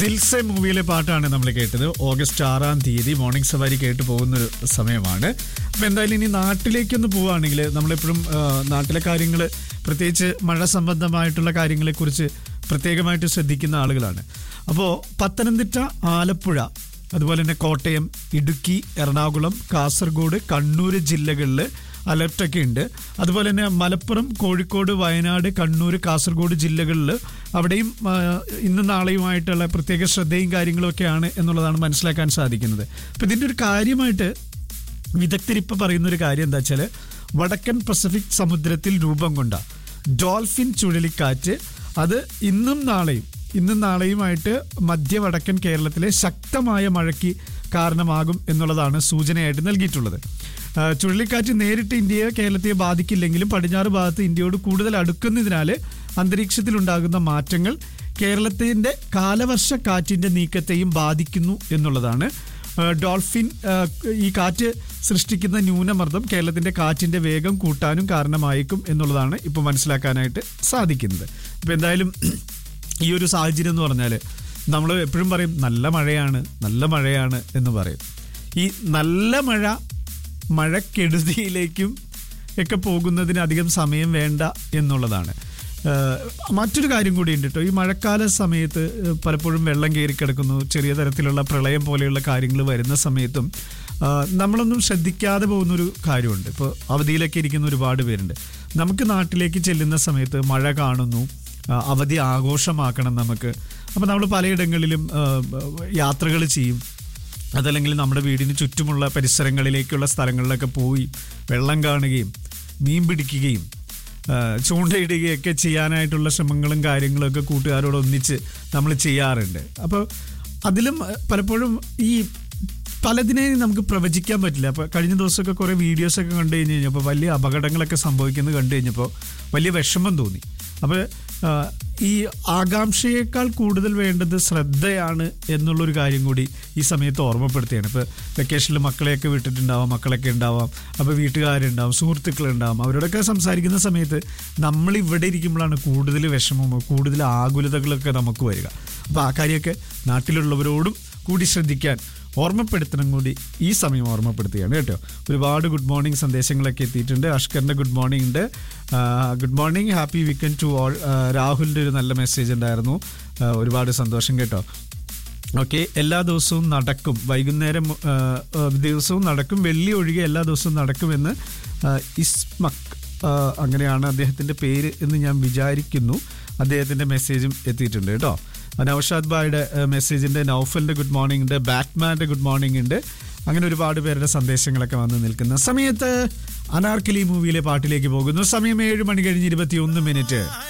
ദിൽസെ മൂവിയിലെ പാട്ടാണ് നമ്മൾ കേട്ടത് ഓഗസ്റ്റ് ആറാം തീയതി മോർണിംഗ് സവാരി കേട്ട് പോകുന്ന ഒരു സമയമാണ് അപ്പൊ എന്തായാലും ഇനി നാട്ടിലേക്കൊന്ന് പോവുകയാണെങ്കിൽ നമ്മളെപ്പോഴും ആ, നാട്ടിലെ കാര്യങ്ങൾ പ്രത്യേകിച്ച് മഴ സംബന്ധമായിട്ടുള്ള കാര്യങ്ങളെ കുറിച്ച് പ്രത്യേകമായിട്ട് ശ്രദ്ധിക്കുന്ന ആളുകളാണ് അപ്പോൾ പത്തനംതിട്ട ആലപ്പുഴ അതുപോലെ തന്നെ കോട്ടയം ഇടുക്കി എറണാകുളം കാസർഗോഡ് കണ്ണൂർ ജില്ലകളിൽ അലർട്ടൊക്കെ ഉണ്ട് അതുപോലെ തന്നെ മലപ്പുറം കോഴിക്കോട് വയനാട് കണ്ണൂർ കാസർഗോഡ് ജില്ലകളിൽ അവിടെയും ആ, ഇന്നും നാളെയുമായിട്ടുള്ള പ്രത്യേക ശ്രദ്ധയും കാര്യങ്ങളും ഒക്കെയാണ് എന്നുള്ളതാണ് മനസ്സിലാക്കാൻ സാധിക്കുന്നത് അപ്പം ഇതിൻ്റെ ഒരു കാര്യമായിട്ട് വിദഗ്ധർ ഇപ്പം പറയുന്ന ഒരു കാര്യം എന്താ വെച്ചാൽ വടക്കൻ പസഫിക് സമുദ്രത്തിൽ രൂപം കൊണ്ട ഡോൾഫിൻ ചുഴലിക്കാറ്റ് അത് ഇന്നും നാളെയും ഇന്നും നാളെയുമായിട്ട് മധ്യ വടക്കൻ കേരളത്തിലെ ശക്തമായ മഴയ്ക്ക് കാരണമാകും എന്നുള്ളതാണ് സൂചനയായിട്ട് നൽകിയിട്ടുള്ളത് ആ, ചുഴലിക്കാറ്റ് നേരിട്ട് ഇന്ത്യയെ കേരളത്തെ ബാധിക്കില്ലെങ്കിലും പടിഞ്ഞാറ് ഭാഗത്ത് ഇന്ത്യയോട് കൂടുതൽ അടുക്കുന്നതിനാൽ അന്തരീക്ഷത്തിലുണ്ടാകുന്ന മാറ്റങ്ങൾ കേരളത്തിന്റെ കാലവർഷ കാറ്റിന്റെ നീക്കത്തെയും ബാധിക്കുന്നു എന്നുള്ളതാണ് ആ, ഡോൾഫിൻ ആ, ഈ കാറ്റ് സൃഷ്ടിക്കുന്ന ന്യൂനമർദ്ദം കേരളത്തിന്റെ കാറ്റിന്റെ വേഗം കൂട്ടാനും കാരണമായേക്കും എന്നുള്ളതാണ് ഇപ്പോൾ മനസ്സിലാക്കാനായിട്ട് സാധിക്കുന്നത് അപ്പോൾ എന്തായാലും ഈ ഒരു സാഹചര്യം എന്ന് പറഞ്ഞാൽ നമ്മൾ എപ്പോഴും പറയും നല്ല മഴയാണ് നല്ല മഴയാണ് എന്ന് പറയും ഈ നല്ല മഴ മഴക്കെടുതിയിലേക്കും ഒക്കെ പോകുന്നതിന് അധികം സമയം വേണ്ട എന്നുള്ളതാണ് ഏഹ് മറ്റൊരു കാര്യം കൂടി ഉണ്ട് കേട്ടോ ഈ മഴക്കാല സമയത്ത് ഏഹ് പലപ്പോഴും വെള്ളം കയറി കിടക്കുന്നു ചെറിയ തരത്തിലുള്ള പ്രളയം പോലെയുള്ള കാര്യങ്ങൾ വരുന്ന സമയത്തും ആഹ് നമ്മളൊന്നും ശ്രദ്ധിക്കാതെ പോകുന്നൊരു കാര്യമുണ്ട് ഇപ്പോൾ അവധിയിലൊക്കെ ഇരിക്കുന്ന ഒരുപാട് പേരുണ്ട് നമുക്ക് നാട്ടിലേക്ക് ചെല്ലുന്ന സമയത്ത് മഴ കാണുന്നു ആഹ് അവധി ആഘോഷമാക്കണം നമുക്ക് അപ്പോൾ നമ്മൾ പലയിടങ്ങളിലും യാത്രകൾ ചെയ്യും അതല്ലെങ്കിൽ നമ്മുടെ വീടിന് ചുറ്റുമുള്ള പരിസരങ്ങളിലേക്കുള്ള സ്ഥലങ്ങളിലൊക്കെ പോയി വെള്ളം കാണുകയും മീൻ പിടിക്കുകയും ആ, ചൂണ്ടയിടുകയൊക്കെ ചെയ്യാനായിട്ടുള്ള ശ്രമങ്ങളും കാര്യങ്ങളും ഒക്കെ കൂട്ടുകാരോട് ഒന്നിച്ച് നമ്മൾ ചെയ്യാറുണ്ട് അപ്പോൾ അതിലും ആ, പലപ്പോഴും ഈ പലതിനെയും നമുക്ക് പ്രവചിക്കാൻ പറ്റില്ല അപ്പോൾ കഴിഞ്ഞ ദിവസമൊക്കെ കുറേ വീഡിയോസൊക്കെ കണ്ടു കഴിഞ്ഞ് കഴിഞ്ഞപ്പോൾ വലിയ അപകടങ്ങളൊക്കെ സംഭവിക്കുന്നത് കണ്ടു കഴിഞ്ഞപ്പോൾ വലിയ വിഷമം തോന്നി അപ്പോൾ ആ, ഈ ആകാംക്ഷയേക്കാൾ കൂടുതൽ വേണ്ടത് ശ്രദ്ധയാണ് എന്നുള്ളൊരു കാര്യം കൂടി ഈ സമയത്ത് ഓർമ്മപ്പെടുത്തുകയാണ് ഇപ്പോൾ വെക്കേഷനിൽ മക്കളെയൊക്കെ വിട്ടിട്ടുണ്ടാവാം മക്കളൊക്കെ ഉണ്ടാവാം അപ്പോൾ വീട്ടുകാരുണ്ടാവും സുഹൃത്തുക്കളുണ്ടാവും അവരോടൊക്കെ സംസാരിക്കുന്ന സമയത്ത് നമ്മൾ ഇവിടെ ഇരിക്കുമ്പോഴാണ് കൂടുതൽ വിഷമമോ കൂടുതൽ ആകുലതകളൊക്കെ നമുക്ക് വരിക അപ്പോൾ ആ കാര്യമൊക്കെ നാട്ടിലുള്ളവരോടും കൂടി ശ്രദ്ധിക്കാൻ ഓർമ്മപ്പെടുത്തണം കൂടി ഈ സമയം ഓർമ്മപ്പെടുത്തുകയാണ് കേട്ടോ ഒരുപാട് ഗുഡ് മോർണിംഗ് സന്ദേശങ്ങളൊക്കെ എത്തിയിട്ടുണ്ട് അഷ്കറിന്റെ ഗുഡ് മോർണിംഗ് ഉണ്ട് good morning happy weekend to all രാഹുലിന്റെ ഒരു നല്ല മെസ്സേജ് ഉണ്ടായിരുന്നു ആ, ഒരുപാട് സന്തോഷം കേട്ടോ ഓക്കെ എല്ലാ ദിവസവും നടക്കും വൈകുന്നേരം ആ, ആ, ദിവസവും നടക്കും വെള്ളി ഒഴികെ എല്ലാ ദിവസവും നടക്കുമെന്ന് ആ, ഇസ്മക് ആ, അങ്ങനെയാണ് അദ്ദേഹത്തിന്റെ പേര് എന്ന് ഞാൻ വിചാരിക്കുന്നു അദ്ദേഹത്തിന്റെ മെസ്സേജും എത്തിയിട്ടുണ്ട് കേട്ടോ നൌഷാദ് ബായുടെ മെസ്സേജിന്റെ നൗഫലിന്റെ ഗുഡ് മോർണിംഗ് ഉണ്ട് ബാറ്റ്മാന്റെ ഗുഡ് മോർണിംഗ് ഉണ്ട് അങ്ങനെ ഒരുപാട് പേരുടെ സന്ദേശങ്ങളൊക്കെ വന്ന് നിൽക്കുന്ന സമയത്ത് അനാർക്കലി മൂവിയിലെ പാട്ടിലേക്ക് പോകുന്നു സമയം ഏഴ് മണി കഴിഞ്ഞ് ഇരുപത്തി ഒന്ന് മിനിറ്റ്